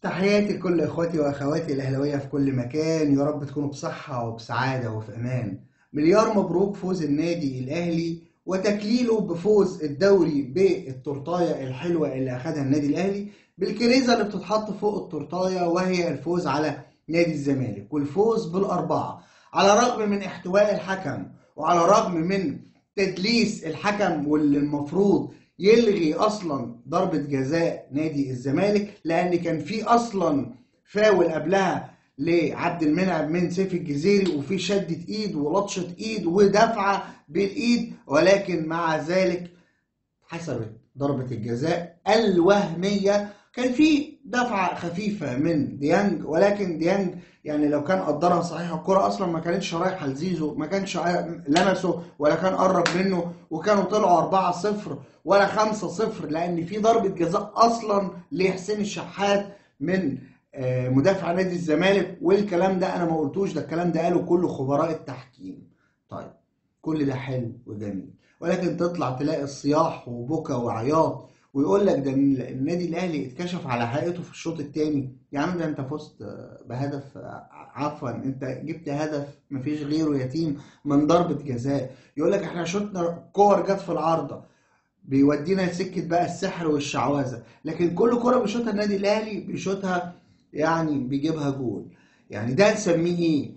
تحياتي لكل اخواتي واخواتي الاهلاويه في كل مكان يا رب تكونوا بصحه وبسعاده وفي امان مليار مبروك فوز النادي الاهلي وتكليله بفوز الدوري بالتورتايه الحلوه اللي اخدها النادي الاهلي بالكريزه اللي بتتحط فوق التورتايه وهي الفوز على نادي الزمالك والفوز بالاربعه على الرغم من احتواء الحكم وعلى الرغم من تدليس الحكم واللي المفروض يلغي اصلا ضربه جزاء نادي الزمالك لان كان في اصلا فاول قبلها لعبد المنعم من سيف الجزيري وفي شده ايد ولطشه ايد ودفعه بالايد ولكن مع ذلك حسبت ضربه الجزاء الوهميه كان في دفعه خفيفه من ديانج ولكن ديانج يعني لو كان قدرها صحيح الكرة اصلا ما كانتش رايحه لزيزو ما كانش لمسه ولا كان قرب منه وكانوا طلعوا 4-0 ولا 5-0 لان في ضربه جزاء اصلا لحسين الشحات من مدافع نادي الزمالك والكلام ده انا ما قلتوش ده الكلام ده قاله كل خبراء التحكيم طيب كل ده حلو وجميل ولكن تطلع تلاقي الصياح وبكى وعياط ويقول لك ده النادي الاهلي اتكشف على حقيقته في الشوط الثاني يا عم ده انت فزت بهدف عفوا انت جبت هدف مفيش غيره يتيم من ضربه جزاء يقول لك احنا شطنا كور جت في العارضه بيودينا لسكه بقى السحر والشعوذه لكن كل كره بيشوطها النادي الاهلي بيشوطها يعني بيجيبها جول يعني ده نسميه ايه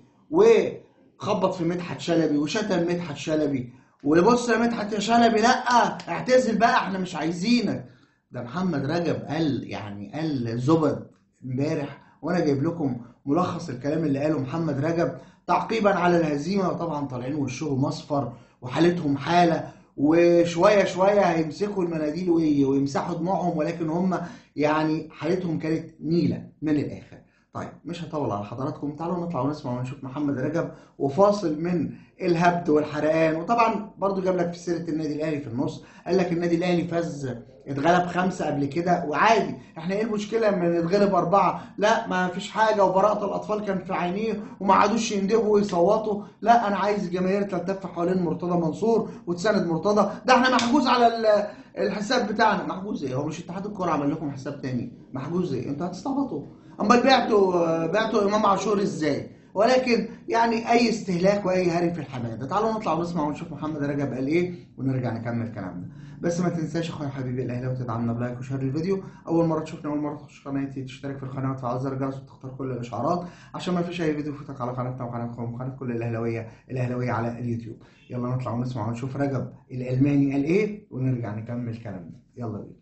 وخبط في مدحت شلبي وشتم مدحت شلبي وبص يا مدحت يا شلبي لا اعتزل بقى احنا مش عايزينك ده محمد رجب قال يعني قال زبد امبارح وانا جايب لكم ملخص الكلام اللي قاله محمد رجب تعقيبا على الهزيمه وطبعا طالعين وشهم اصفر وحالتهم حاله وشويه شويه هيمسكوا المناديل ويمسحوا دموعهم ولكن هم يعني حالتهم كانت نيله من الاخر طيب مش هطول على حضراتكم تعالوا نطلع ونسمع ونشوف محمد رجب وفاصل من الهبد والحرقان وطبعا برضو جاب لك في سيره النادي الاهلي في النص قال لك النادي الاهلي فاز اتغلب خمسه قبل كده وعادي احنا ايه المشكله لما نتغلب اربعه لا ما فيش حاجه وبراءه الاطفال كان في عينيه وما عادوش يندبوا ويصوتوا لا انا عايز الجماهير تلتف حوالين مرتضى منصور وتساند مرتضى ده احنا محجوز على الحساب بتاعنا محجوز ايه هو مش اتحاد الكوره عمل لكم حساب تاني محجوز ايه انتوا هتستعبطوا امال بعتوا بعتوا امام عاشور ازاي ولكن يعني اي استهلاك واي هري في الحماده تعالوا نطلع ونسمع ونشوف محمد رجب قال ايه ونرجع نكمل كلامنا بس ما تنساش اخويا حبيبي الاهلاوي تدعمنا بلايك وشير الفيديو اول مره تشوفنا اول مره تخش قناتي تشترك في القناه وتفعل زر الجرس وتختار كل الاشعارات عشان ما فيش اي فيديو يفوتك على قناتنا وقناتكم وقناه كل الاهلاويه الاهلاويه على اليوتيوب يلا نطلع ونسمع ونشوف رجب الالماني قال ايه ونرجع نكمل كلامنا يلا بينا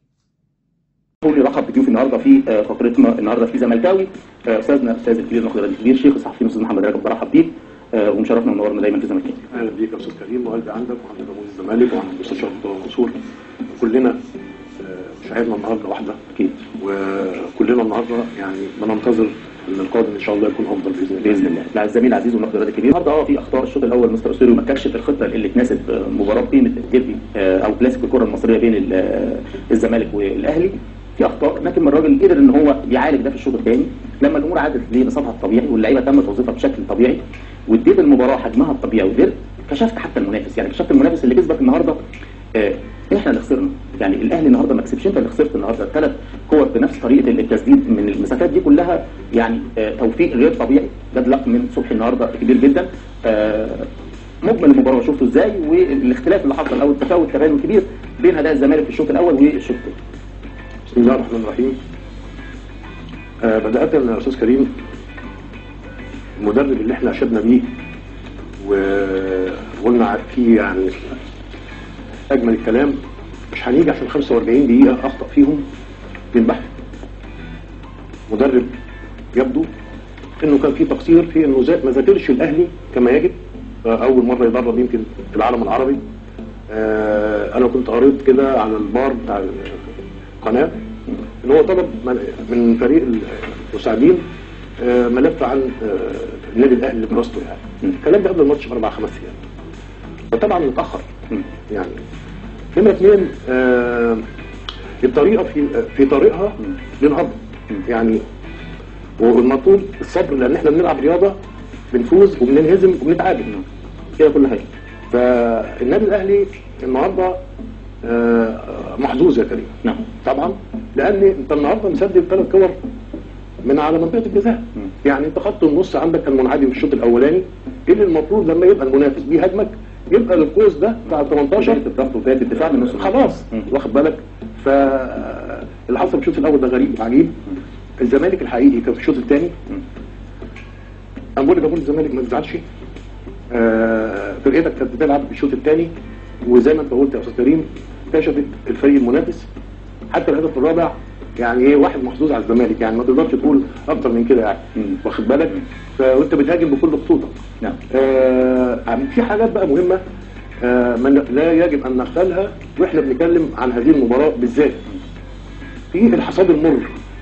قولي رحب بضيوف النهارده في فقرتنا النهارده في زملكاوي استاذنا استاذ الكبير ناخد الكبير شيخ الصحفي الاستاذ محمد رجب برحب بيك ومشرفنا ومنورنا دايما في زملكاوي اهلا بيك يا استاذ كريم وقلبي عندك وعند جمهور الزمالك وعند المستشار مرتضى منصور كلنا شاهدنا النهارده واحده اكيد وكلنا النهارده يعني بننتظر ان القادم ان شاء الله يكون افضل باذن الله باذن الله مع الزميل العزيز والنقد الرياضي الكبير النهارده اه في اخطاء الشوط الاول مستر اسيريو ما كانش الخطه اللي تناسب مباراه قيمه الديربي او كلاسيكو الكره المصريه بين الزمالك والاهلي في اخطاء لكن الراجل قدر ان هو يعالج ده في الشوط الثاني لما الامور عادت لنصابها الطبيعي واللعيبه تم توظيفها بشكل طبيعي واديت المباراه حجمها الطبيعي وقدرت كشفت حتى المنافس يعني كشفت المنافس اللي كسبك النهارده آه احنا اللي خسرنا يعني الاهلي النهارده ما كسبش انت اللي خسرت النهارده ثلاث كور بنفس طريقه التسديد من المسافات دي كلها يعني آه توفيق غير طبيعي جاب لك من صبحي النهارده كبير جدا آه مجمل المباراه شفته ازاي والاختلاف اللي حصل او التفاوت تباين كبير بين اداء الزمالك في الشوط الاول والشوط الثاني بسم الله الرحمن الرحيم آه بدأت يا أستاذ كريم المدرب اللي احنا أشدنا بيه وقلنا فيه يعني أجمل الكلام مش هنيجي عشان 45 دقيقة أخطأ فيهم ينبحث مدرب يبدو انه كان في تقصير في انه ما ذاكرش الاهلي كما يجب آه اول مره يدرب يمكن في العالم العربي آه انا كنت قريت كده على البار بتاع القناه ان هو طلب من فريق المساعدين ملف عن النادي الاهلي لدراسته يعني الكلام ده قبل الماتش باربع خمس ايام وطبعا متاخر يعني نمره اثنين الطريقه في في طريقها للهضم يعني والمطلوب الصبر لان احنا بنلعب رياضه بنفوز وبننهزم وبنتعادل كده كل حاجه فالنادي الاهلي النهارده محظوظ يا كريم نعم طبعا لان انت النهارده مسدد ثلاث كور من على منطقه الجزاء مم. يعني انت خط النص عندك كان منعدم في الشوط الاولاني اللي المفروض لما يبقى المنافس بيهاجمك يبقى القوس ده بتاع ال 18 بدايه الضغط وبدايه الدفاع من نص الملعب. خلاص مم. واخد بالك فاللي حصل في الشوط الاول ده غريب وعجيب الزمالك الحقيقي كان في الشوط الثاني مم. انا بقول لجمهور الزمالك ما تزعلش آه، فرقتك كانت بتلعب في الشوط الثاني وزي ما انت قلت يا استاذ كريم كشفت الفريق المنافس حتى الهدف الرابع يعني ايه واحد محظوظ على الزمالك يعني ما تقدرش تقول اكتر من كده يعني مم. واخد بالك ف- وانت بتهاجم بكل خطوطك نعم آه عم- في حاجات بقى مهمة آه من لا يجب أن نغفلها وإحنا بنتكلم عن هذه المباراة بالذات في الحصاد المر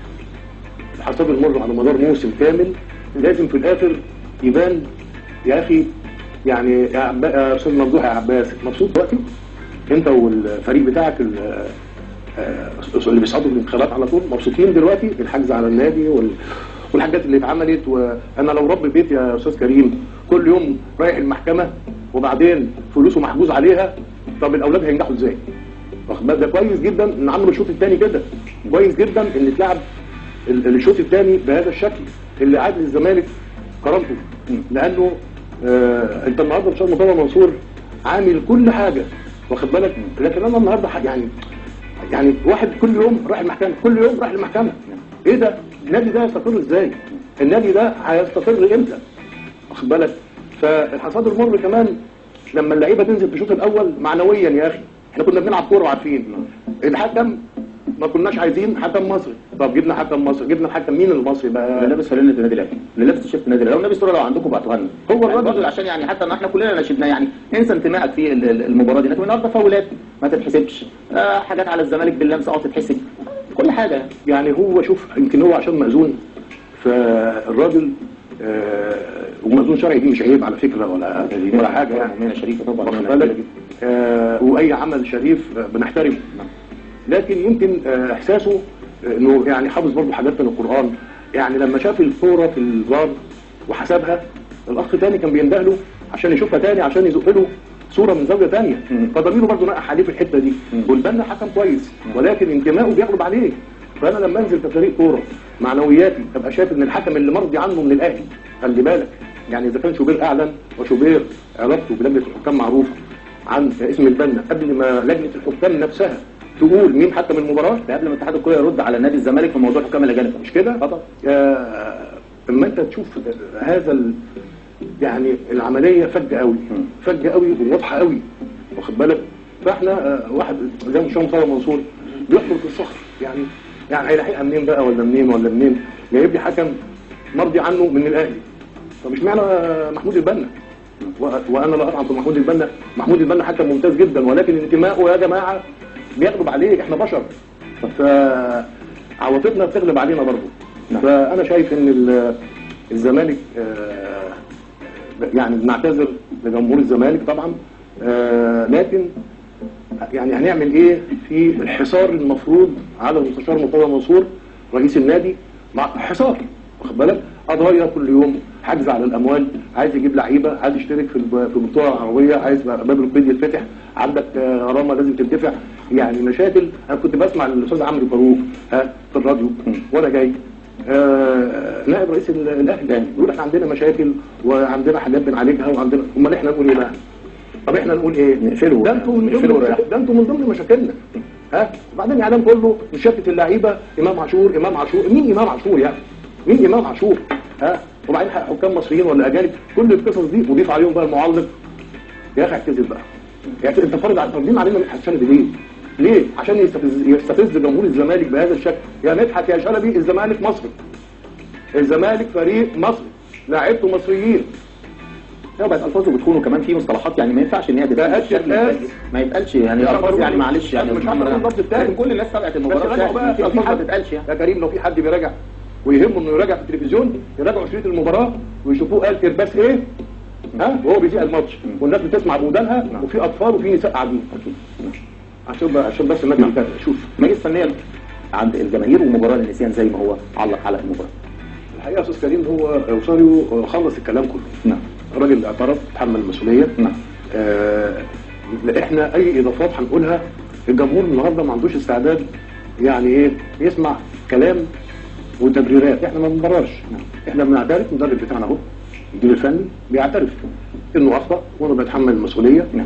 الحصاد المر على مدار موسم كامل لازم في الآخر يبان يا أخي يعني يا عبا- يا أستاذ ممدوح يا عباس مبسوط دلوقتي أنت والفريق بتاعك ال- آه، اللي بيصعدوا الانتخابات على طول مبسوطين دلوقتي الحجز على النادي وال... والحاجات اللي اتعملت وانا لو رب بيت يا استاذ كريم كل يوم رايح المحكمه وبعدين فلوسه محجوز عليها طب الاولاد هينجحوا ازاي؟ واخد بالك ده كويس جدا ان عملوا الشوط الثاني كده كويس جدا ان اتلعب ال- الشوط الثاني بهذا الشكل اللي عاد للزمالك كرامته لانه آه انت النهارده ان شاء الله مرتضى منصور عامل كل حاجه واخد بالك لكن انا النهارده ح- يعني يعني واحد كل يوم رايح المحكمه كل يوم رايح المحكمه ايه ده النادي ده يستقر ازاي النادي ده هيستقر امتى واخد بالك فالحصاد المر كمان لما اللعيبه تنزل في الشوط الاول معنويا يا اخي احنا كنا بنلعب كوره وعارفين الحكم ما كناش عايزين حكم مصري طب جبنا حكم مصري جبنا الحكم مين المصري اللي بقى لابس فانلة النادي الاهلي اللي لابس تيشيرت النادي الاهلي لو لابس صوره لو عندكم بعتوها لنا هو يعني الراجل- برضه عشان يعني حتى ما احنا كلنا نشدنا يعني انسى انتمائك في ال- ال- المباراه دي لكن النهارده فاولات ما تتحسبش آه حاجات على الزمالك باللمسه اه تتحسب كل حاجه يعني هو شوف يمكن هو عشان مأذون فالراجل آه ومأذون شرعي دي مش عيب على فكره ولا ولا حاجه يعني مؤمنه شريفه طبعا واخد مؤمنة بالك كبيرة آه واي عمل شريف آه بنحترمه نعم. لكن يمكن آه احساسه آه، انه يعني حافظ برضه حاجات من القران يعني لما شاف الكوره في الفار وحسبها الاخ تاني كان بينده له عشان يشوفها تاني عشان يزق له صوره من زاويه تانيه مم. فضميره برضه نقح عليه في الحته دي مم. والبنا حكم كويس ولكن انتمائه بيغلب عليه فانا لما انزل كفريق كوره معنوياتي ابقى شايف ان الحكم اللي مرضي عنه من الاهلي خلي بالك يعني اذا كان شوبير اعلن وشوبير علاقته بلجنه الحكام معروفه عن اسم البنا قبل ما لجنه الحكام نفسها تقول مين حكم المباراه ده قبل ما اتحاد الكوره يرد على نادي الزمالك في موضوع حكام الاجانب مش كده؟ طبعا آه، اما انت تشوف هذا ال... يعني العمليه فجه قوي مم. فجه قوي وواضحه قوي واخد بالك فاحنا آه، واحد زي ما هشام صالح منصور بيحفر في الصخر يعني يعني هيلاحقها منين بقى ولا منين ولا منين جايب لي حكم مرضي عنه من الاهلي طب اشمعنى محمود البنا و- وانا لا اطعن في محمود البنا محمود البنا حكم ممتاز جدا ولكن انتمائه يا جماعه بيغلب عليه احنا بشر فعواطفنا بتغلب علينا برضه نعم. فانا شايف ان ال- الزمالك آه، يعني بنعتذر لجمهور الزمالك طبعا آه، لكن يعني هنعمل ايه في الحصار المفروض على المستشار مرتضى منصور رئيس النادي مع حصار واخد بالك قضايا كل يوم حجز على الاموال عايز يجيب لعيبه عايز يشترك في الب- في البطوله العربيه عايز باب القيد يتفتح عندك آه، غرامه لازم تدفع يعني مشاكل انا كنت بسمع الاستاذ عمرو فاروق ها في الراديو وانا جاي آه، نائب رئيس ال- الاهلي يقول احنا عندنا مشاكل وعندنا حاجات بنعالجها وعندنا امال احنا نقول ايه بقى؟ طب احنا نقول ايه؟ نقفله. ده انتوا من نقفله ضمن وريح. ده انتوا من ضمن مشاكلنا ها وبعدين الاعلام كله مشتت اللعيبه امام عاشور امام عاشور مين امام عاشور يعني؟ مين امام عاشور؟ ها وبعدين حكام مصريين ولا اجانب كل القصص دي وضيف عليهم بقى المعلق يا اخي اعتذر بقى يعني انت فرض على فرضين علينا مدحت شلبي ليه؟ ليه؟ عشان يستفز يستفز جمهور الزمالك بهذا الشكل يا مدحت يا شلبي الزمالك مصري الزمالك فريق مصري لاعيبته مصريين لا بقت الفاظه بتكون كمان في مصطلحات يعني ما ينفعش ان هي تتقال بقتش بالشكل تتقال. ده. ما يتقالش يعني مش الالفاظ هقدر يعني أقول. معلش يعني مش مش هقدر أقول محمد اللفظ التاني. لكن كل الناس تابعت بس المباراه راجعوا بقى بتاعت- في في الفاظ ما حد تتقالش يعني يا كريم لو في حد بيراجع ويهمه انه يراجع في التلفزيون يراجعوا شريط المباراه ويشوفوه قال ترباس ايه ها وهو بيذيع الماتش والناس بتسمع بودانها وفي اطفال وفي نساء قاعدين عشان بقى عشان بس الناس نعم. شوف مجلس فنيا عند الجماهير ومباراه للنسيان زي ما هو علق على المباراه الحقيقه يا استاذ كريم هو اوصاريو خلص الكلام كله نعم الراجل اعترف تحمل المسؤوليه نعم آه احنا اي اضافات هنقولها الجمهور النهارده ما عندوش استعداد يعني ايه يسمع كلام والتبريرات احنا ما بنبررش احنا بنعترف المدرب بتاعنا اهو المدير الفني بيعترف انه اخطا وانا بتحمل المسؤوليه نعم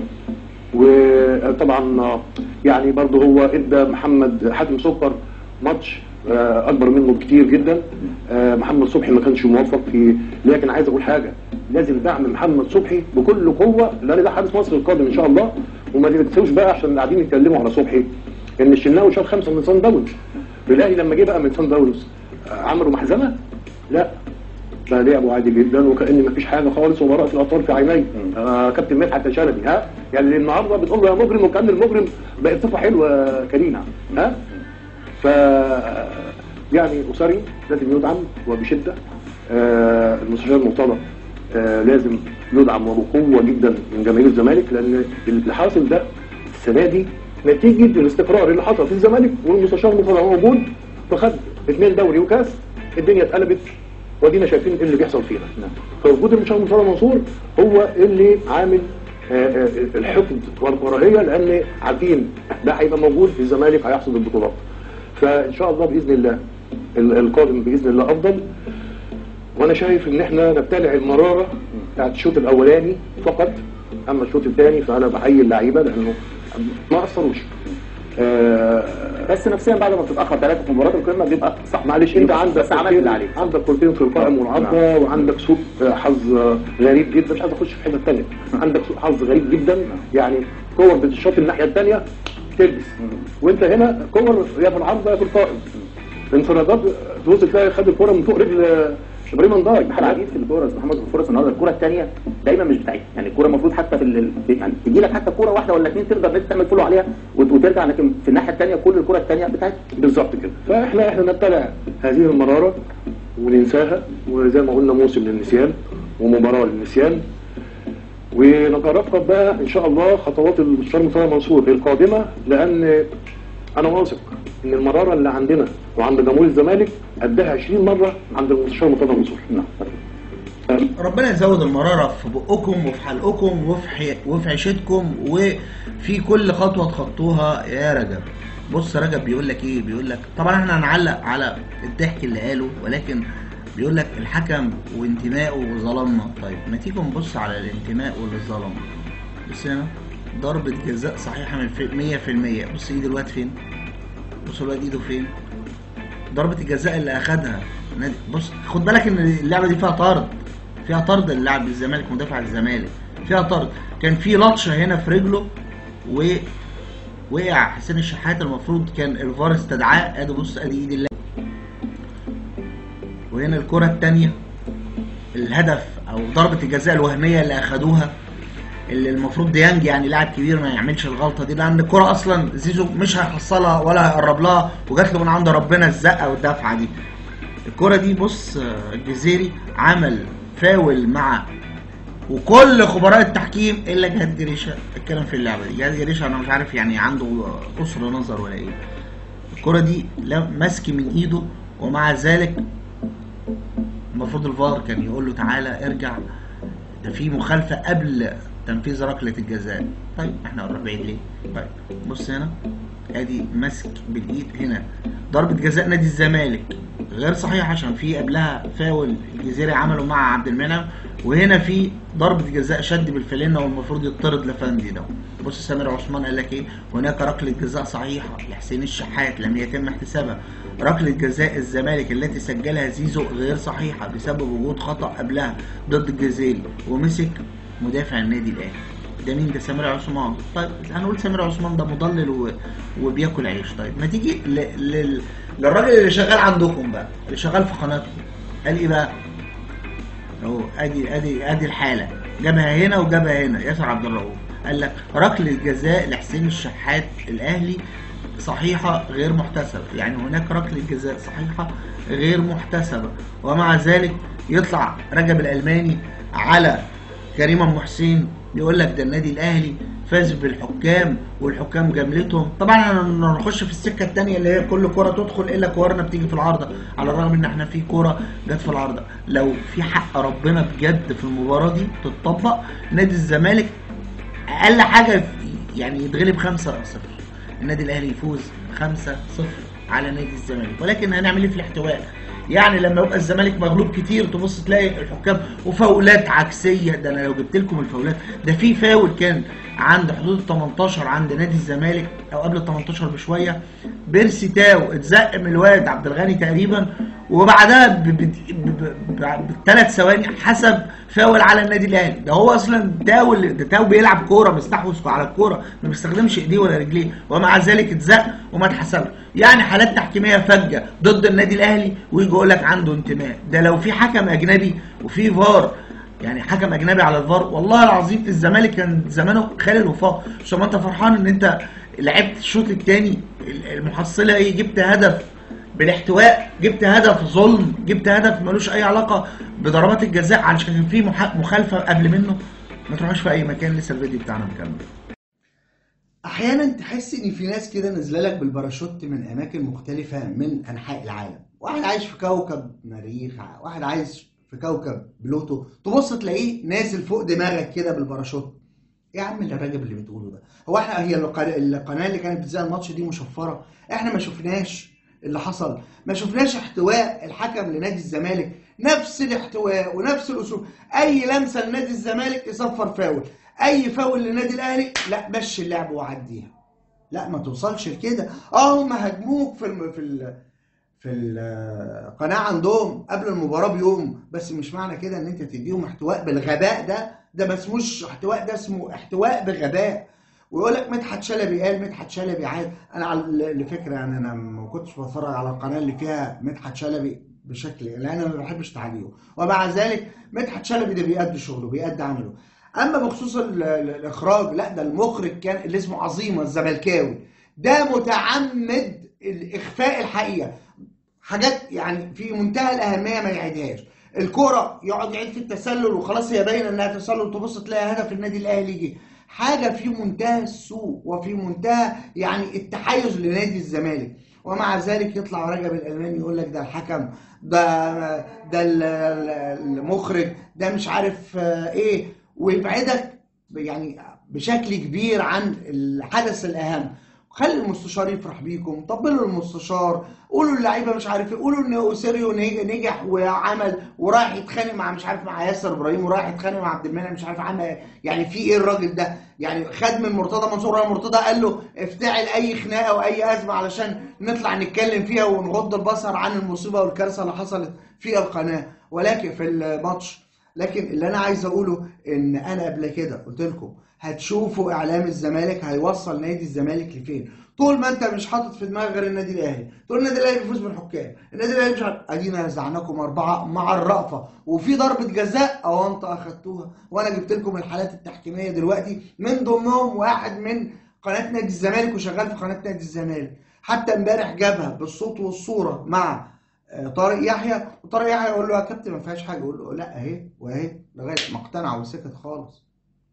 وطبعا يعني برضه هو ادى محمد حاتم سكر ماتش آه، اكبر منه بكتير جدا آه، محمد صبحي ما كانش موفق في لكن عايز اقول حاجه لازم دعم محمد صبحي بكل قوه لان ده حارس مصر القادم ان شاء الله وما تنسوش بقى عشان قاعدين يتكلموا على صبحي ان الشناوي شال خمسه من صن داونز الاهلي لما جه بقى من صن داونز آه، عملوا محزمه لا ده لعبوا عادي جدا وكان ما فيش حاجه خالص وبراءه الاطفال في عيني آه كابتن مدحت شلبي ها يعني النهارده بتقول له يا مجرم وكان المجرم بقت صفه حلوه يا كريمه ها ف يعني اسري لازم يدعم وبشده آه المستشار مرتضى آه لازم يدعم وبقوه جدا من جماهير الزمالك لان اللي حاصل ده السنه دي نتيجه الاستقرار اللي حصل في الزمالك والمستشار مرتضى موجود فخد اثنين دوري وكاس الدنيا اتقلبت ودينا شايفين ايه اللي بيحصل فينا فوجود المستشار مرتضى منصور هو اللي عامل آه، آه، الحقد والكراهيه لان عارفين ده هيبقى موجود في الزمالك هيحصد البطولات فان شاء الله باذن الله ال- القادم باذن الله افضل وانا شايف ان احنا نبتلع المراره بتاعت الشوط الاولاني فقط اما الشوط الثاني فانا بحيي اللعيبه لانه ما اثروش آه بس نفسيا بعد ما بتتاخر ثلاثه في مباراه القمه بيبقى صح معلش انت عندك بس عملت اللي عليك عندك كورتين في القائم والعرضه وعندك سوء حظ غريب جدا مش عايز اخش في حته ثانيه عندك سوء حظ غريب جدا يعني كور بتشوط الناحيه الثانيه تلبس وانت هنا كور يا في العرضه يا في القائم انفرادات تبص تلاقي خد الكوره من فوق رجل ابراهيم انضاي العجيب في الكوره يا أستاذ محمد في الفرص النهارده الكوره الثانيه دايما مش بتاعتك يعني الكوره المفروض حتى في ال... يعني تجي لك حتى كوره واحده ولا اثنين تقدر إن أنت تعمل فولو عليها وت- وترجع لكن في الناحيه الثانيه كل الكوره الثانيه بتاعتك بالظبط كده فاحنا احنا نبتلع هذه المراره وننساها وزي ما قلنا موسم للنسيان ومباراه للنسيان ونترقب بقى ان شاء الله خطوات المستشار مرتضى منصور القادمه لان انا واثق ان المراره اللي عندنا وعند جمهور الزمالك قدها 20 مره عند المستشار مرتضى منصور نعم ربنا يزود المرارة في بقكم وفي حلقكم وفي حي... وفي عيشتكم وفي كل خطوة تخطوها يا رجب بص رجب بيقول لك ايه بيقول لك طبعا احنا هنعلق على الضحك اللي قاله ولكن بيقول لك الحكم وانتمائه وظلمنا طيب ما تيجي نبص على الانتماء والظلم بص هنا ضربة جزاء صحيحة من في 100% بص ايد الواد فين بص الواد ايده فين ضربة الجزاء اللي اخدها نادي بص خد بالك ان اللعبة دي فيها طرد فيها طرد اللاعب الزمالك مدافع الزمالك فيها طرد كان في لطشة هنا في رجله و وقع حسين الشحات المفروض كان الفار استدعاه ادي بص ادي ايد اللاعب وهنا الكرة التانية الهدف او ضربة الجزاء الوهمية اللي اخدوها اللي المفروض ديانج يعني لاعب كبير ما يعملش الغلطه دي لان الكره اصلا زيزو مش هيحصلها ولا هيقرب لها وجات له من عند ربنا الزقه والدفعه دي الكره دي بص آه، الجزيري عمل فاول مع وكل خبراء التحكيم الا جهاد جريشه اتكلم في اللعبه دي جهاد جريشه انا مش عارف يعني عنده قصر نظر ولا ايه الكره دي لا ماسك من ايده ومع ذلك المفروض الفار كان يقول له تعالى ارجع ده في مخالفه قبل تنفيذ ركله الجزاء طيب احنا هنروح بعيد ليه طيب بص هنا ادي مسك بالايد هنا ضربه جزاء نادي الزمالك غير صحيح عشان في قبلها فاول الجزيري عمله مع عبد المنعم وهنا في ضربه جزاء شد بالفلينه والمفروض يطرد لفندي ده بص سامر عثمان قال لك ايه هناك ركله جزاء صحيحه لحسين الشحات لم يتم احتسابها ركله جزاء الزمالك التي سجلها زيزو غير صحيحه بسبب وجود خطا قبلها ضد الجزيري ومسك مدافع النادي الاهلي ده مين ده سامر عثمان طيب هنقول سامر عثمان ده مضلل و... وبياكل عيش طيب ما تيجي ل... لل... للراجل اللي شغال عندكم بقى اللي شغال في قناتكم قال ايه بقى اهو ادي ادي ادي الحاله جابها هنا وجابها هنا ياسر عبد الرؤوف قال لك ركله جزاء لحسين الشحات الاهلي صحيحه غير محتسبه يعني هناك ركله جزاء صحيحه غير محتسبه ومع ذلك يطلع رجب الالماني على كريم ام حسين يقول لك ده النادي الاهلي فاز بالحكام والحكام جملتهم طبعا احنا نخش في السكه الثانيه اللي هي كل كره تدخل الا كورنا بتيجي في العارضه على الرغم ان احنا في كوره جت في العارضه لو في حق ربنا بجد في المباراه دي تتطبق نادي الزمالك اقل حاجه يعني يتغلب 5 0 النادي الاهلي يفوز 5 0 على نادي الزمالك ولكن هنعمل ايه في الاحتواء يعني لما يبقى الزمالك مغلوب كتير تبص تلاقي الحكام وفاولات عكسيه ده انا لو جبت لكم الفاولات ده في فاول كان عند حدود ال 18 عند نادي الزمالك او قبل ال 18 بشويه بيرسي تاو اتزق من الواد عبد الغني تقريبا وبعدها بثلاث ثواني حسب فاول على النادي الاهلي ده هو اصلا تاو اللي- ده تاو بيلعب كوره مستحوذ على الكوره ما بيستخدمش ايديه ولا رجليه ومع ذلك اتزق وما اتحسبش يعني حالات تحكيميه فجه ضد النادي الاهلي ويجي يقول لك عنده انتماء ده لو في حكم اجنبي وفي فار يعني حكم اجنبي على الفار والله العظيم الزمالك كان زمانه خالي الوفاق مش ما انت فرحان ان انت لعبت الشوط الثاني المحصله ايه جبت هدف بالاحتواء جبت هدف ظلم جبت هدف ملوش اي علاقه بضربات الجزاء علشان كان في مح- مخالفه قبل منه ما تروحوش في اي مكان لسه الفيديو بتاعنا مكمل احيانا تحس ان في ناس كده نازله لك بالباراشوت من اماكن مختلفه من انحاء العالم واحد عايش في كوكب مريخ واحد عايش في كوكب بلوتو تبص تلاقيه نازل فوق دماغك كده بالباراشوت ايه يا عم اللي الراجل اللي بتقوله ده هو احنا هي القناه القناه اللي كانت بتذاع الماتش دي مشفره احنا ما شفناش اللي حصل ما شفناش احتواء الحكم لنادي الزمالك نفس الاحتواء ونفس الاسلوب اي لمسه لنادي الزمالك يصفر فاول اي فاول للنادي الاهلي لا مشي اللعب وعديها لا ما توصلش لكده اه هم هاجموك في الم... في ال... في القناه عندهم قبل المباراه بيوم بس مش معنى كده ان انت تديهم احتواء بالغباء ده ده ما اسموش احتواء ده اسمه احتواء بغباء ويقول لك مدحت شلبي قال مدحت شلبي عاد انا على لفكره يعني انا ما كنتش بتفرج على القناه اللي فيها مدحت شلبي بشكل لان انا ما بحبش تعليقه ومع ذلك مدحت شلبي ده بيأدي شغله بيأدي عمله اما بخصوص ال- ال- الاخراج لا ده المخرج كان اللي اسمه عظيمه الزملكاوي ده متعمد اخفاء الحقيقه حاجات يعني في منتهى الاهميه ما يعيدهاش الكرة يقعد يعيد في التسلل وخلاص هي باينه انها تسلل تبص تلاقي هدف النادي الاهلي جه حاجه في منتهى السوء وفي منتهى يعني التحيز لنادي الزمالك ومع ذلك يطلع رجب الالماني يقول لك ده الحكم ده ده ال- ال- المخرج ده مش عارف آه، ايه ويبعدك يعني بشكل كبير عن الحدث الاهم خلي المستشار يفرح بيكم طبلوا المستشار قولوا اللعيبه مش عارف ايه قولوا ان اوسيريو نج- نجح وعمل ورايح يتخانق مع مش عارف مع ياسر ابراهيم ورايح يتخانق مع عبد المنعم مش عارف عمل يعني في ايه الراجل ده يعني خد من مرتضى منصور راح مرتضى قال له افتعل اي خناقه واي ازمه علشان نطلع نتكلم فيها ونغض البصر عن المصيبه والكارثه اللي حصلت في القناه ولكن في الماتش لكن اللي انا عايز اقوله ان انا قبل كده قلت لكم هتشوفوا اعلام الزمالك هيوصل نادي الزمالك لفين طول ما انت مش حاطط في دماغك غير النادي الاهلي تقول النادي الاهلي بيفوز بالحكام النادي الاهلي مش عارف ادينا رزعناكم اربعه مع الرأفه وفي ضربه جزاء او انت اخدتوها وانا جبت لكم الحالات التحكيميه دلوقتي من ضمنهم واحد من قناه نادي الزمالك وشغال في قناه نادي الزمالك حتى امبارح جابها بالصوت والصوره مع آه، طارق يحيى وطارق يحيى يقول له يا كابتن ما فيهاش حاجه يقول له لا اهي واهي لغايه ما اقتنع وسكت خالص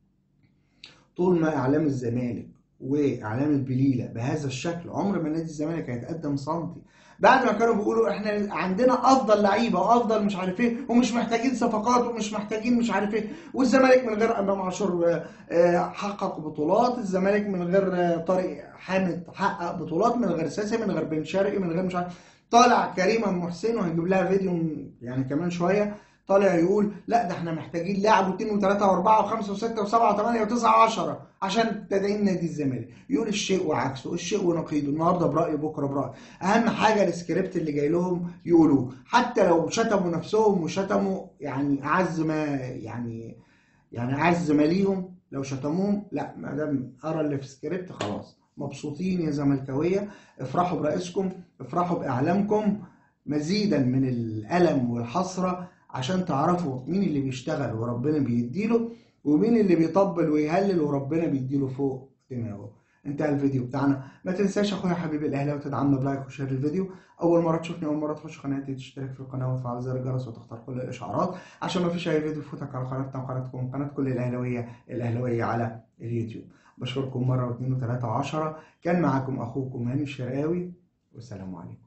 طول ما اعلام الزمالك واعلام البليله بهذا الشكل عمر ما نادي الزمالك هيتقدم سنتي بعد ما كانوا بيقولوا احنا عندنا افضل لعيبه وافضل مش عارف ايه ومش محتاجين صفقات ومش محتاجين مش عارف ايه والزمالك من غير امام عاشور آه، آه، حقق بطولات الزمالك من غير آه، طارق حامد حقق بطولات من غير ساسي من غير بن شرقي من غير مش عارف طالع كريم ام حسين وهنجيب لها فيديو يعني كمان شويه طالع يقول لا ده احنا محتاجين لاعب واثنين وثلاثه واربعه وخمسه وسته وسبعه وثمانيه وتسعه وعشره عشان تدعيم نادي الزمالك يقول الشيء وعكسه الشيء ونقيضه النهارده براي بكره براي اهم حاجه السكريبت اللي جاي لهم يقولوه حتى لو شتموا نفسهم وشتموا يعني اعز ما يعني يعني اعز ما ليهم لو شتموهم لا ما دام ارى اللي في السكريبت خلاص مبسوطين يا زملكاويه افرحوا برئيسكم افرحوا باعلامكم مزيدا من الالم والحسره عشان تعرفوا مين اللي بيشتغل وربنا بيديله ومين اللي بيطبل ويهلل وربنا بيديله فوق دماغه انتهى الفيديو بتاعنا ما تنساش اخويا حبيبي الاهلاوي تدعمنا بلايك وشير الفيديو اول مره تشوفني اول مره تخش قناتي تشترك في القناه وتفعل زر الجرس وتختار كل الاشعارات عشان ما فيش اي فيديو يفوتك على قناتنا وقناتكم قناه كل الاهلاويه الاهلاويه على اليوتيوب بشكركم مره واثنين وثلاثه وعشره كان معاكم اخوكم هاني الشرقاوي والسلام عليكم